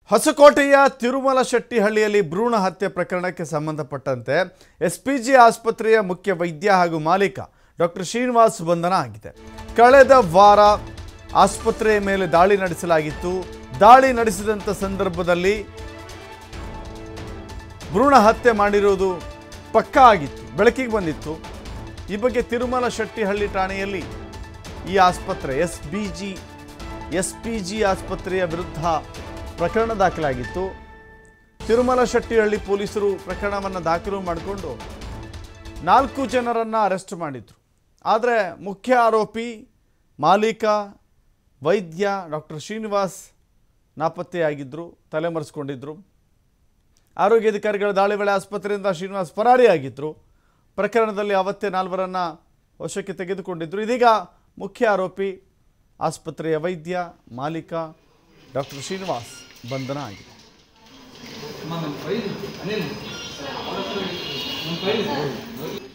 ಹೊಸಕೋಟೆಯ ತಿರುಮಲ ಶೆಟ್ಟಿಹಳ್ಳಿಯಲ್ಲಿ ಭ್ರೂಣ ಹತ್ಯೆ ಪ್ರಕರಣಕ್ಕೆ ಸಂಬಂಧಪಟ್ಟಂತೆ ಎಸ್ಪಿಜಿ ಆಸ್ಪತ್ರೆಯ ಮುಖ್ಯ ವೈದ್ಯ ಹಾಗೂ ಮಾಲೀಕ ಡಾಕ್ಟರ್ ಶ್ರೀನಿವಾಸ್ ಬಂಧನ ಆಗಿದೆ ಕಳೆದ ವಾರ ಆಸ್ಪತ್ರೆಯ ಮೇಲೆ ದಾಳಿ ನಡೆಸಲಾಗಿತ್ತು ದಾಳಿ ನಡೆಸಿದಂಥ ಸಂದರ್ಭದಲ್ಲಿ ಭ್ರೂಣ ಹತ್ಯೆ ಮಾಡಿರುವುದು ಪಕ್ಕಾ ಆಗಿತ್ತು ಬೆಳಕಿಗೆ ಬಂದಿತ್ತು ಈ ಬಗ್ಗೆ ತಿರುಮಲ ಶೆಟ್ಟಿಹಳ್ಳಿ ಠಾಣೆಯಲ್ಲಿ ಈ ಆಸ್ಪತ್ರೆ S B G S P G ಆಸ್ಪತ್ರೆಯ ವಿರುದ್ಧ ಪ್ರಕರಣ ದಾಖಲಾಗಿತ್ತು ತಿರುಮಲ ಶೆಟ್ಟಿಹಳ್ಳಿ ಪೊಲೀಸರು ಪ್ರಕರಣವನ್ನು ದಾಖಲು ಮಾಡಿಕೊಂಡು ನಾಲ್ಕು ಜನರನ್ನು ಅರೆಸ್ಟ್ ಮಾಡಿದರು ಆದರೆ ಮುಖ್ಯ ಆರೋಪಿ ಮಾಲೀಕ ವೈದ್ಯ ಡಾಕ್ಟರ್ ಶ್ರೀನಿವಾಸ್ ನಾಪತ್ತೆಯಾಗಿದ್ದರು ತಲೆಮರೆಸ್ಕೊಂಡಿದ್ದರು ಆರೋಗ್ಯ ಅಧಿಕಾರಿಗಳ ದಾಳಿ ವೇಳೆ ಆಸ್ಪತ್ರೆಯಿಂದ ಶ್ರೀನಿವಾಸ್ ಪರಾರಿಯಾಗಿದ್ದರು ಪ್ರಕರಣದಲ್ಲಿ ಅವತ್ತೇ ನಾಲ್ವರನ್ನು ವಶಕ್ಕೆ ತೆಗೆದುಕೊಂಡಿದ್ದರು ಇದೀಗ ಮುಖ್ಯ ಆರೋಪಿ ಆಸ್ಪತ್ರೆಯ ವೈದ್ಯ ಮಾಲೀಕ ಡಾಕ್ಟರ್ ಶ್ರೀನಿವಾಸ್ ಬಂಧನ ಆಗಿದೆ ನಮ್ಮ ಫೈಲ್ ಅನಿಲ್ ನಮ್ಮ ಫೈಲ್